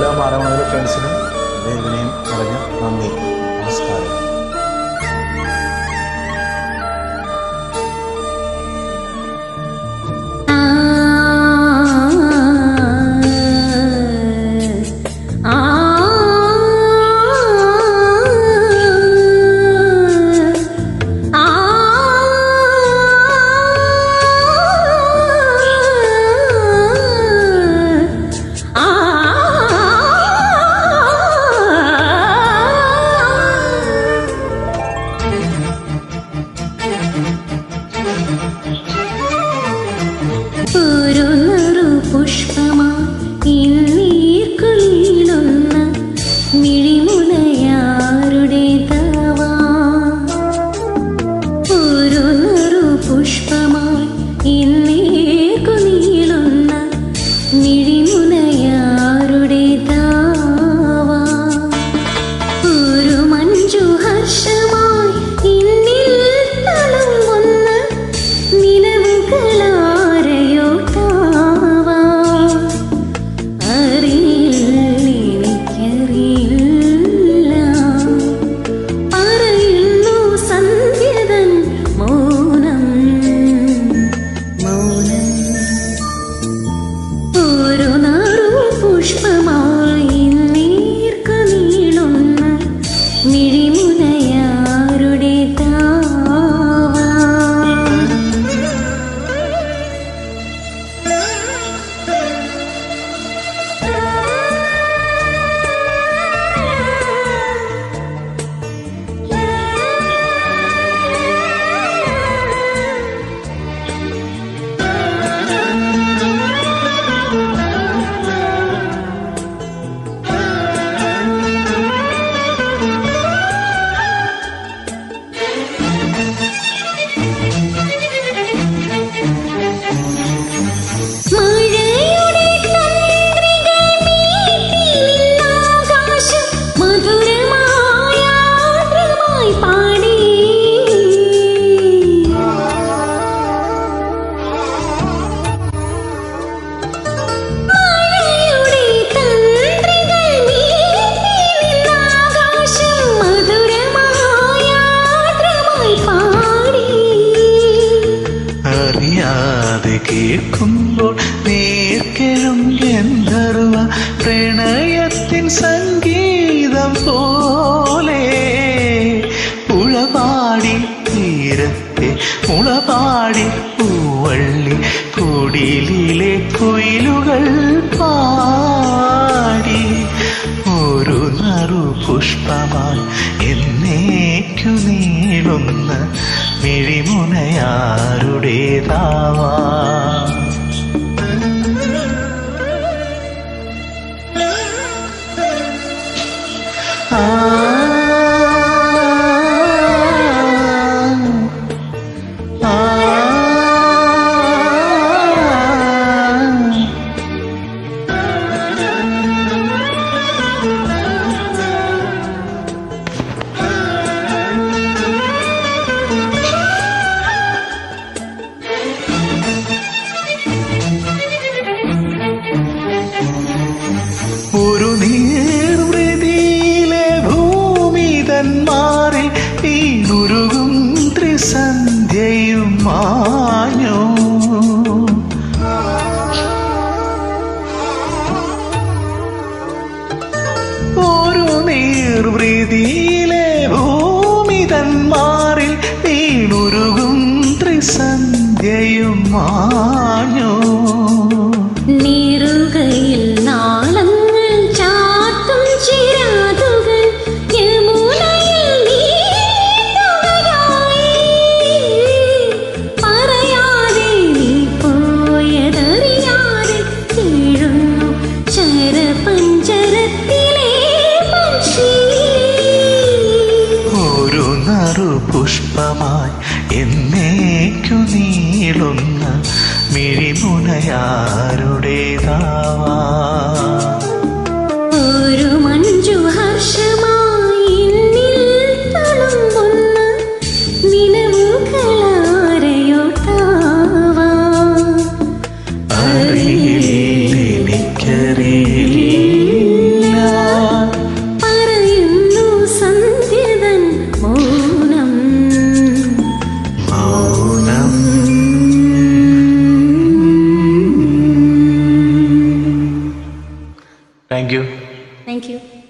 എല്ലാ മാനവണ ഫ്രണ്ട്സിനും വേദനയും പറഞ്ഞ് നന്ദി നമസ്കാരം ആ ആ ആ ഒരു നറു പുഷ്പമായി നീർക്കുളിയിലൊന്ന് മിഴിമുനയാരുടെ തവാ ഒരു നറു പുഷ്പമായി നീർക്കുളിയിലൊന്ന് മിഴിമുനയാരുടെ താവാ ഒരു മഞ്ജു ഹർഷമായി ഇന്നിൽ തളങ്ങുന്ന നിലവുകളാരയോ താവാ അറിയില്ലെനിക്കറിയില്ല പറയുന്നു സന്ധ്യതൻ മൗനം മൗനം ഒരു നാറു പുഷ്പമായി നീർക്കു നീളുന്ന മിഴിമുനയാരുടെ താവാ മഴയുടെ തന്ത്രികൾ മീട്ടി നിന്നാകാശം മധുരമായ ആർദ്രമായി പാടി മഴയുടെ തന്ത്രികൾ മീട്ടി നിന്നാകാശം മധുരമായ ആർദ്രമായി പാടി അറിയാതെ കേൾക്കുമ്പോൾ നേർക്കെഴും ഗന്ധർവ പ്രണയത്തിൻ സംഗീതം പോലെ ഉളപാടി തീരത്തെ ഉളപാടി പൂവള്ളി കുടിലിലെ കുയിലുകൾ പാടി ഒരു നറു പുഷ്പമായി എന്നേക്കു നീളുന്ന മിഴിമുനയാരുടേതാവാ ആ ആ ഒരു നീർവൃതിയിലെ ഭൂമി തന്മാറിൽ ഈനുരുകും ത്രിസന്ധ്യയും മാഞ്ഞു ഒരു നീർവൃതിയിലെ ഭൂമി തന്മാറിൽ വീണുരുകും ത്രിസന്ധ്യയും മാഞ്ഞു നീറുകയിൽ നാളങ്ങൾ ചാത്തും ചിരാതുകൾ യമുനയിൽ നീന്തുകയായി. പറയാതെ നീ പോയതറിയാതെ വീഴുന്നു ചരപഞ്ചരത്തിലെ പക്ഷി ഒരു നറു പുഷ്പമായി എന്നേക്കു നീളുന്ന മിഴിമുനയാരുടേതാവാ ഒരു മഞ്ജു ഹർഷമായി എന്നിൽ തളുമ്പുന്ന നിലവുകളാരയോ താവാ അറിയില്ലെനിക്കറിയില്ല താങ്ക് യു താങ്ക് യു